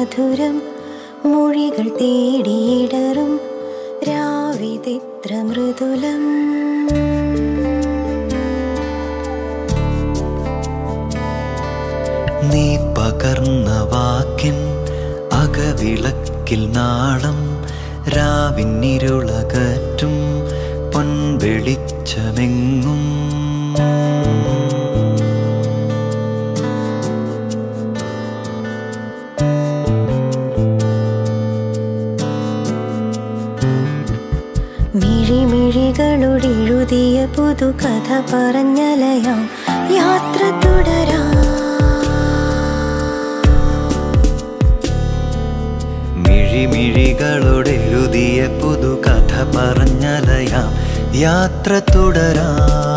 മധുരം മൊഴികൾ തേടിയിടറും രാവിതിത്ര മൃദുലം നീ പകർന്ന വാക്കിൻ അകവിളക്കിൽ നാളം രാവിന്നിരുളകറ്റും പൊൻവെളിച്ചമെങ്ങും മിഴിമിഴികളോടെഴുതിയ പുതുകഥ പറഞ്ഞലയാം യാത്ര തുടരാം മിഴിമിഴികളോടെഴുതിയ പുതുകഥ പറഞ്ഞലയാം യാത്ര തുടരാ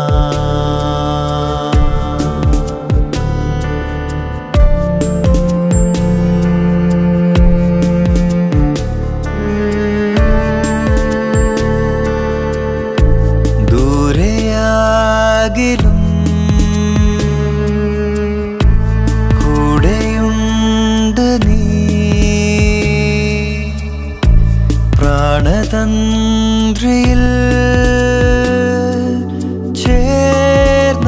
ദൂരെയാകിലും കൂടെയുണ്ട് നീ പ്രാണതന്ത്രിയിൽ ചേർന്ന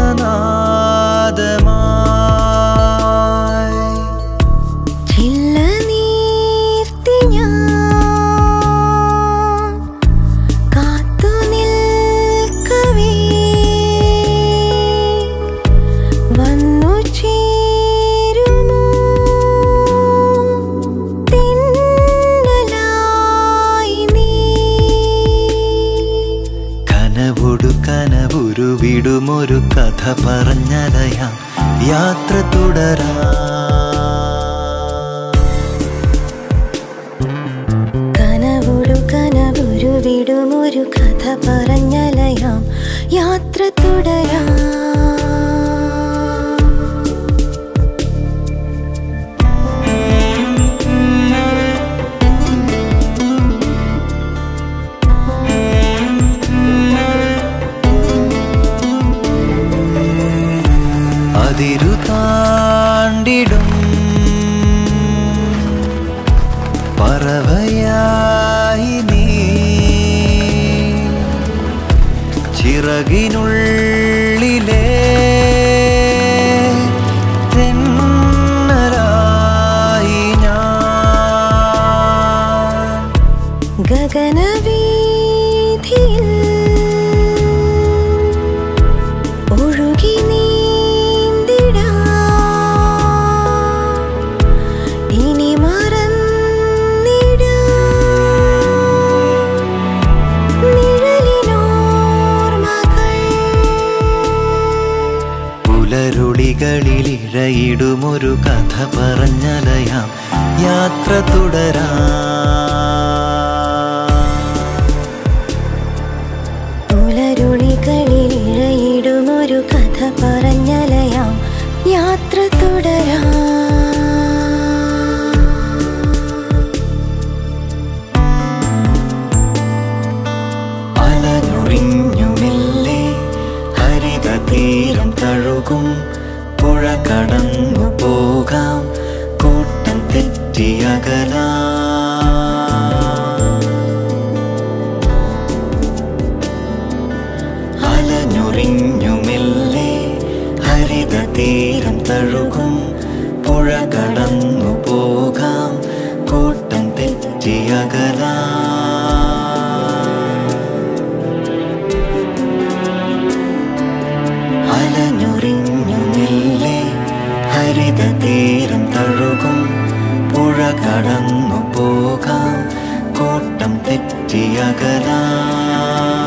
നാദമായി ചില്ല നീർത്തി ഞാൻ കാത്തു നിൽക്കവേ വന്നു ചേരുമോ തിന്നലായി നീ കനവൊടു കനവുരു വിടുമൊരു കഥ പറഞ്ഞലയാം യാത്ര തുടരാ കനവൊടു കനവൊരു വിടുമൊരു കഥ പറഞ്ഞലയാം യാത്ര തുടരാം അതിരു താണ്ടിടും പറവയായി നീ ചിറകിനുള്ളിലെ തെന്നലായി ഞാൻ ഗഗനവീഥിയിൽ ഒഴുകി നീന്തിടാ ഇനി മറന്നിടാ നിഴലിനോർമകൾ പുലരുളികളിൽ ഇഴയിടുമൊരു കഥ പറഞ്ഞലയാം യാത്ര തുടരാ പുലരുളികളിൽ ഇഴയിടുമൊരു കഥ പറഞ്ഞലയാം യാത്ര തുടരാം അലഞ്ഞൊറിഞ്ഞുമില്ലേ ഹരിത തീരം തഴുകും പുഴ കടന്നു പോകാം കൂട്ടം തെറ്റിയകലാ അലഞ്ഞൊറിഞ്ഞുമില്ലേ ഹരിത തീരം തഴുകും പുഴ കടന്നു പോകാം കൂട്ടം തെറ്റിയകലാ അലഞ്ഞൊറിഞ്ഞുമില്ലേ ഹരിത തീരം തഴുകും പുഴ കടന്നു പോകാം കൂട്ടം തെറ്റിയകലാ